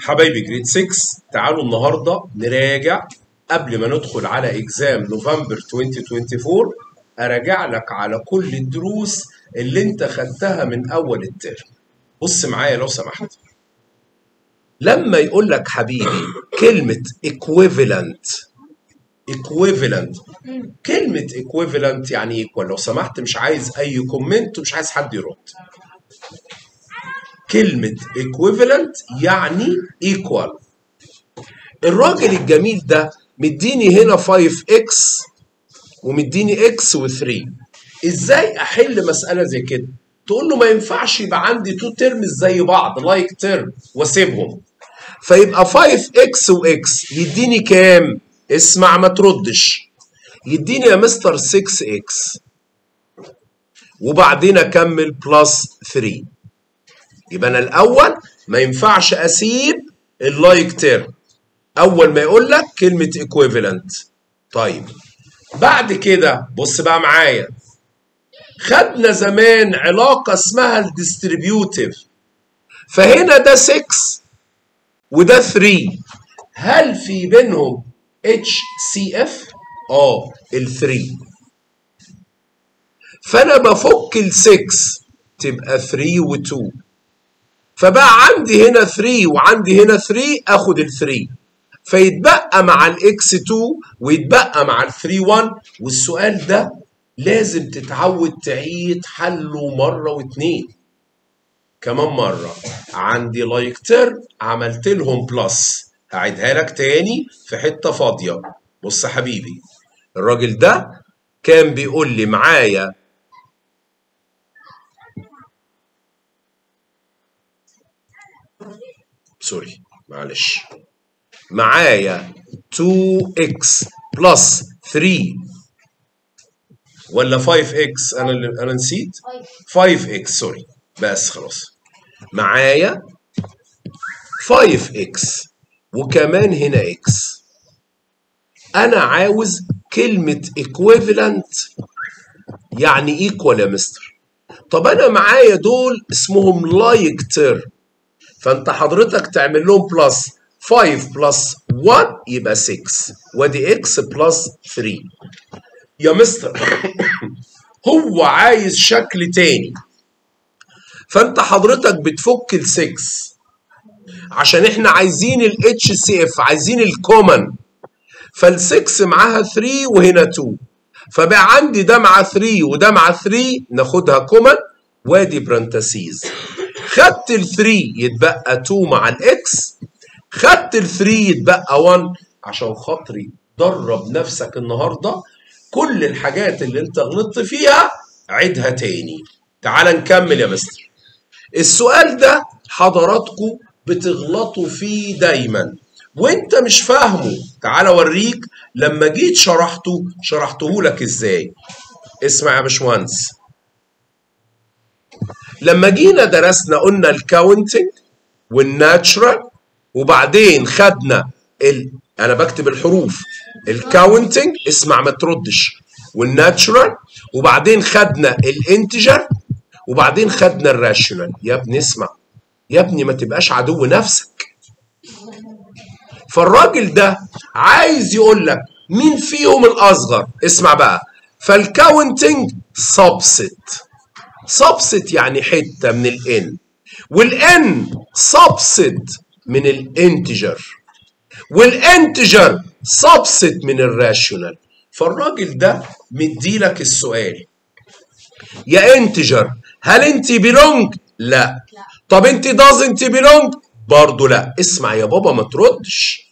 حبايبي جريد 6 تعالوا النهارده نراجع قبل ما ندخل على اكزام نوفمبر 2024 اراجع لك على كل الدروس اللي انت خدتها من اول الترم بص معايا لو سمحت لما يقول لك حبيبي كلمة equivalent equivalent كلمة equivalent يعني equal لو سمحت مش عايز أي كومنت ومش عايز حد يرد كلمة equivalent يعني equal الراجل الجميل ده مديني هنا 5x ومديني x و3 ازاي احل مسألة زي كده تقول له ما ينفعش يبقى عندي تو ترمز زي بعض لايك like ترم واسيبهم فيبقى 5x وx يديني كام اسمع ما تردش يديني يا مستر 6x وبعدين اكمل بلس 3 يبقى انا الاول ما ينفعش اسيب اللايك تيرم اول ما يقول لك كلمه equivalent طيب بعد كده بص بقى معايا خدنا زمان علاقه اسمها الديستريبيوتيف فهنا ده 6 وده 3 هل في بينهم اتش سي اف اه ال 3 فانا بفك ال 6 تبقى 3 و2 فبقى عندي هنا 3 وعندي هنا 3 اخد ال 3 فيتبقى مع الاكس 2 ويتبقى مع ال 3 1 والسؤال ده لازم تتعود تعيد حله مره واتنين كمان مره عندي لايك ترم عملت لهم بلس هعيدها لك تاني في حته فاضيه بص يا حبيبي الراجل ده كان بيقول لي معايا سوري معلش معايا 2x بلس 3 ولا 5x انا اللي انا نسيت 5x سوري بس خلاص معايا 5x وكمان هنا x انا عاوز كلمة equivalent يعني equal يا مستر طب انا معايا دول اسمهم like term فانت حضرتك تعمل لهم بلس 5 بلس 1 يبقى 6 وادي x بلس 3 يا مستر هو عايز شكل تاني فانت حضرتك بتفك ال 6 عشان احنا عايزين ال اتش سي اف عايزين الكومن فال 6 معاها 3 وهنا 2 فبقى عندي ده مع 3 وده مع 3 ناخدها كومن وادي برانتاسيز خدت ال 3 يتبقى 2 مع الاكس خدت ال 3 يتبقى 1 عشان خاطري درب نفسك النهارده كل الحاجات اللي انت غلطت فيها عيدها تاني تعال نكمل يا مستر السؤال ده حضراتكم بتغلطوا فيه دايما وانت مش فاهمه تعال اوريك لما جيت شرحته شرحته لك ازاي اسمع يا باشمهندس لما جينا درسنا قلنا الكاونتنج والناتشرال وبعدين خدنا ال... انا بكتب الحروف الكاونتنج اسمع ما تردش والناتشرال وبعدين خدنا الانتجر وبعدين خدنا الراشونال يا ابني اسمع يا ابني ما تبقاش عدو نفسك فالراجل ده عايز يقول لك مين فيهم الاصغر اسمع بقى فالكاونتنج سبست سبست يعني حته من الان والان سبست من الانتجر والانتجر سبست من الراشونال فالراجل ده مديلك السؤال يا انتجر هل انت بيلونج لا طب انت دازنت بيلونج برضه لا اسمع يا بابا ما تردش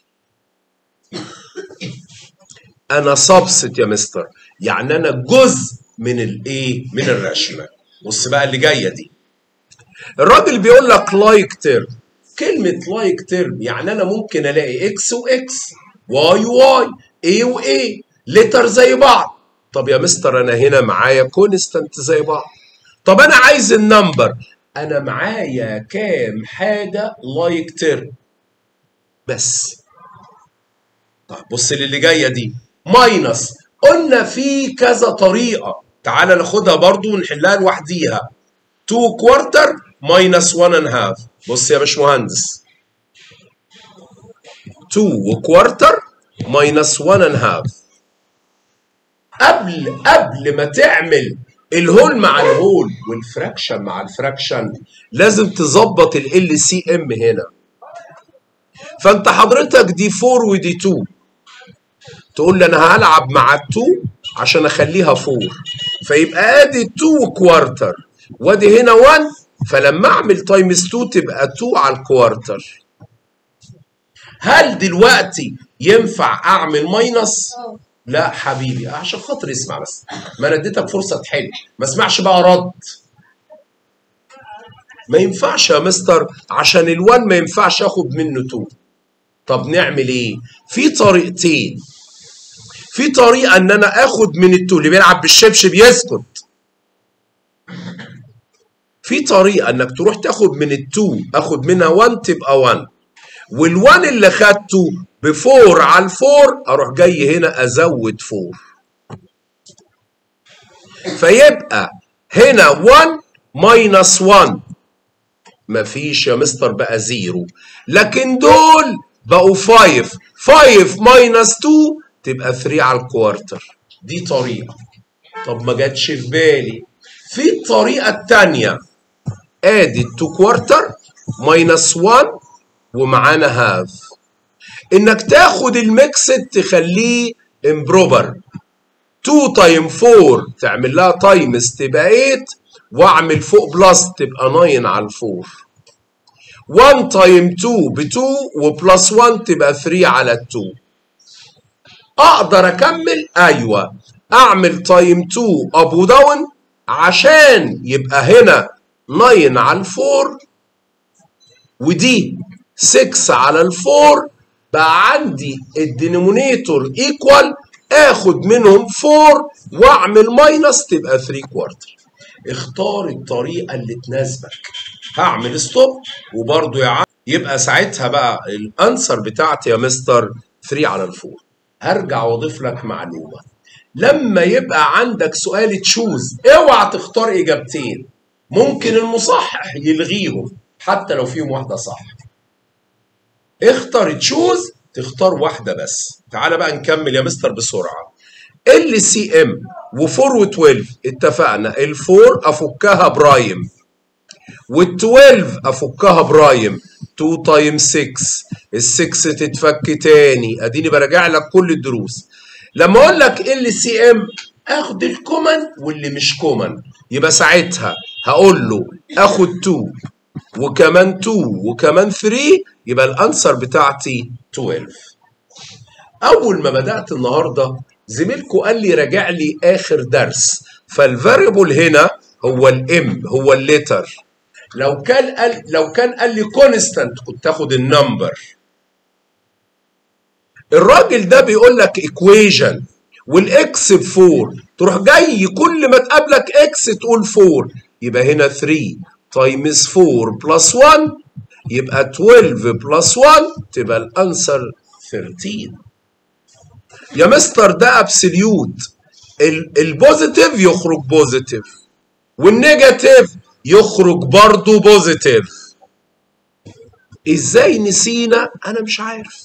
انا سبست يا مستر يعني انا جزء من الايه من الراشونال بص بقى اللي جايه دي الراجل بيقول لك لايك تيرم كلمه لايك تيرم يعني انا ممكن الاقي اكس واكس واي واي اي واي لتر زي بعض طب يا مستر انا هنا معايا كونستانت زي بعض طب انا عايز النمبر انا معايا كام حاجه لايك تيرم بس طب بص للي جايه دي ماينس قلنا في كذا طريقه تعال ناخدها برضو ونحلها لوحديها 2 كوارتر ماينس 1 and half بص يا باشمهندس 2 وكوارتر ماينس 1 and half قبل قبل ما تعمل الهول مع الهول والفراكشن مع الفراكشن لازم تظبط ال سي ام هنا فانت حضرتك دي 4 ودي 2 تقول لي انا هلعب مع ال 2 عشان اخليها 4 فيبقى ادي 2 كوارتر وادي هنا 1 فلما اعمل تايمز 2 تبقى 2 على الكوارتر هل دلوقتي ينفع اعمل ماينس؟ لا حبيبي عشان خاطر اسمع بس ما انا اديتك فرصه تحل ما اسمعش بقى رد ما ينفعش يا مستر عشان ال1 ما ينفعش اخد منه 2 طب نعمل ايه في طريقتين في طريقه ان انا اخد من ال2 اللي بيلعب بالشبشب يسكت في طريقه انك تروح تاخد من ال2 اخد منها 1 تبقى 1 وال1 اللي خدته ب 4 على الفور اروح جاي هنا ازود 4 فيبقى هنا 1 ماينس 1 مفيش يا مستر بقى زيرو لكن دول بقوا 5 5 ماينس 2 تبقى 3 على الكوارتر دي طريقة طب ما جاتش في بالي في الطريقة التانية ادي 2 كوارتر ماينس 1 ومعانا هاف انك تاخد الميكسد تخليه امبروبر 2 تايم 4 تعمل لها تايمز تبقى 8 واعمل فوق بلس تبقى 9 على الفور 1 تايم 2 ب 2 وبلس 1 تبقى 3 على 2 اقدر اكمل ايوه اعمل تايم 2 اب وداون عشان يبقى هنا 9 على الفور ودي 6 على الفور بقى عندي الدينومينيتور ايكوال اخد منهم 4 واعمل ماينس تبقى 3 كوارتر اختار الطريقه اللي تناسبك هعمل ستوب وبرضه يا عم يبقى ساعتها بقى الانسر بتاعتي يا مستر 3 على الفور هرجع واضيف لك معلومه لما يبقى عندك سؤال تشوز اوعى تختار اجابتين ممكن المصحح يلغيهم حتى لو فيهم واحده صح اختار تشوز تختار واحده بس تعال بقى نكمل يا مستر بسرعه ال سي ام و4 و12 اتفقنا ال4 افكها برايم وال12 افكها برايم 2 تايم 6 ال6 تتفك تاني اديني براجع لك كل الدروس لما اقول لك ال سي ام اخد الكومن واللي مش كومن يبقى ساعتها هقول له اخد 2 وكمان 2 وكمان 3 يبقى الانسر بتاعتي 12 اول ما بدات النهارده زميلكم قال لي راجع لي اخر درس فالفاريبل هنا هو الام هو الليتر لو كان قال لو كان قال لي كونستانت كنت تاخد النمبر الراجل ده بيقول لك ايكويجن والاكس ب 4 تروح جاي كل ما تقابلك اكس تقول 4 يبقى هنا 3 تايمز 4 بلس 1 يبقى 12 بلس 1 تبقى الانسر 13 يا مستر ده ابسوليوت البوزيتيف يخرج بوزيتيف والنيجاتيف يخرج برضه بوزيتيف ازاي نسينا انا مش عارف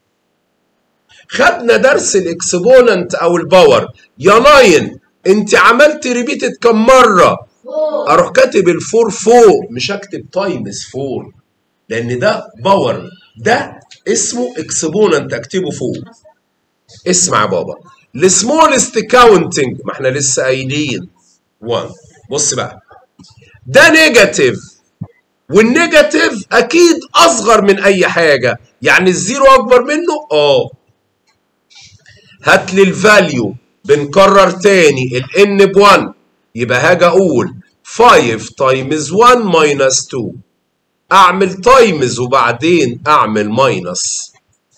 خدنا درس الاكسبوننت او الباور يا ناين انت عملت ريبيتد كم مره اروح كاتب الفور فوق مش اكتب تايمز فور لان ده باور ده اسمه اكسبوننت اكتبه فوق اسمع يا بابا السمولست كاونتنج ما احنا لسه قايلين 1 بص بقى ده نيجاتيف والنيجاتيف اكيد اصغر من اي حاجه يعني الزيرو اكبر منه اه هات لي الفاليو بنكرر تاني الان ب 1 يبقى هاجي اقول 5 تايمز 1 ماينس 2 اعمل تايمز وبعدين اعمل ماينس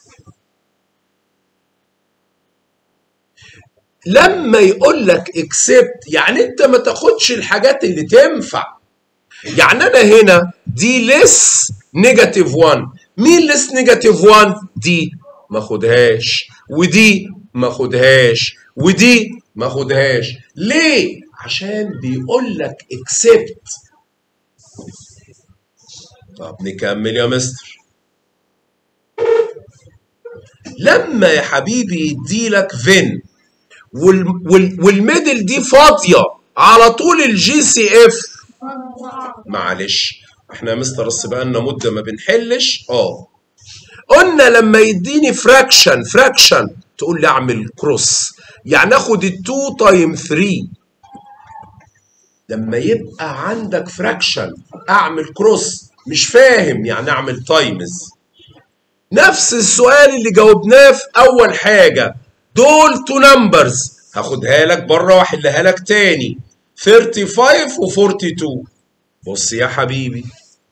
لما يقول لك اكسبت يعني انت ما تاخدش الحاجات اللي تنفع يعني انا هنا دي لس نيجاتيف 1 مين لس نيجاتيف 1 دي ما خدهاش ودي ما خدهاش ودي ما خدهاش ليه عشان بيقول لك اكسبت طب نكمل يا مستر لما يا حبيبي يديلك فين وال وال والميدل دي فاضيه على طول الجي سي اف معلش احنا يا مستر بس بقالنا مده ما بنحلش اه قلنا لما يديني فراكشن فراكشن تقول لي اعمل كروس يعني اخد ال 2 تايم 3 لما يبقى عندك فراكشن اعمل كروس مش فاهم يعني اعمل تايمز نفس السؤال اللي جاوبناه في اول حاجه دول تو نمبرز هاخدها لك بره واحلها لك تاني 35 و 42 بص يا حبيبي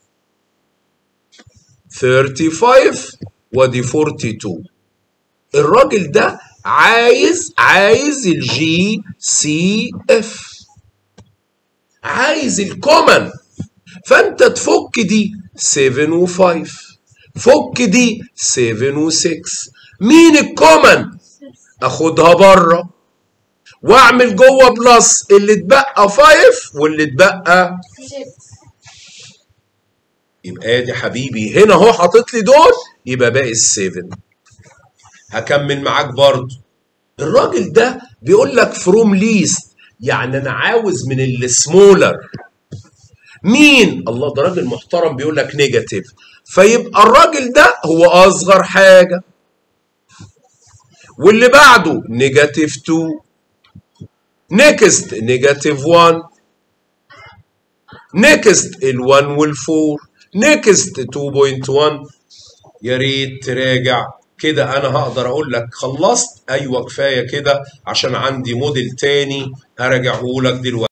35 ودي 42 الراجل ده عايز عايز الجي سي اف عايز الكومن فانت تفك دي 7 و5 فك دي 7 و6 مين الكومن اخدها بره واعمل جوه بلس اللي اتبقى 5 واللي اتبقى يبقى ادي حبيبي هنا اهو حاطط لي دول يبقى باقي السيفن هكمل معاك برضو الراجل ده بيقول لك فروم ليست يعني انا عاوز من السمولر مين الله ده راجل محترم بيقول لك نيجاتيف فيبقى الراجل ده هو اصغر حاجه واللي بعده نيجاتيف 2 نيكست نيجاتيف 1 نيكست ال1 وال4 نيكست 2.1 يا ريت تراجع كده انا هقدر اقول لك خلصت ايوه كفايه كده عشان عندي موديل تاني هراجعه لك دلوقتي